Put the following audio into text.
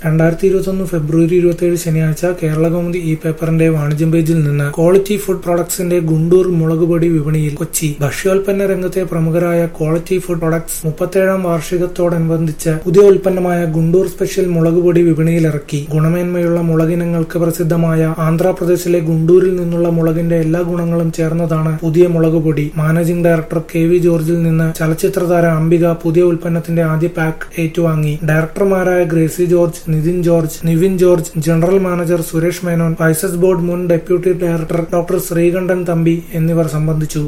രണ്ടായിരത്തി ഇരുപത്തൊന്ന് ഫെബ്രുവരി ഇരുപത്തിയേഴ് ശനിയാഴ്ച കേരളകൗമുദി ഇ പേപ്പറിന്റെ വാണിജ്യം പേജിൽ നിന്ന് ക്വാളിറ്റി ഫുഡ് പ്രൊഡക്ട്സിന്റെ ഗുണ്ടൂർ മുളകുപൊടി വിപണിയിൽ കൊച്ചി ഭക്ഷ്യോൽപ്പന്ന രംഗത്തെ പ്രമുഖരായ ക്വാളിറ്റി ഫുഡ് പ്രൊഡക്ട്സ് മുപ്പത്തേഴാം വാർഷികത്തോടനുബന്ധിച്ച് പുതിയ ഉൽപ്പന്നമായ ഗുണ്ടൂർ സ്പെഷ്യൽ മുളകുപൊടി വിപണിയിലിറക്കി ഗുണമേന്മയുള്ള മുളകിനങ്ങൾക്ക് പ്രസിദ്ധമായ ആന്ധ്രാപ്രദേശിലെ ഗുണ്ടൂരിൽ നിന്നുള്ള മുളകിന്റെ എല്ലാ ഗുണങ്ങളും ചേർന്നതാണ് പുതിയ മുളകുപൊടി മാനേജിംഗ് ഡയറക്ടർ കെ വി ജോർജിൽ നിന്ന് ചലച്ചിത്രതാര അംബിക പുതിയ ഉൽപ്പന്നത്തിന്റെ ആദ്യ പാക്ക് ഏറ്റുവാങ്ങി ഡയറക്ടർമാരായ Gracy George Nithin George Nivin George general manager Suresh Menon spices board മുൻ deputy director doctor Sreekantan Thampi എന്നിവർ സംബന്ധിച്ചു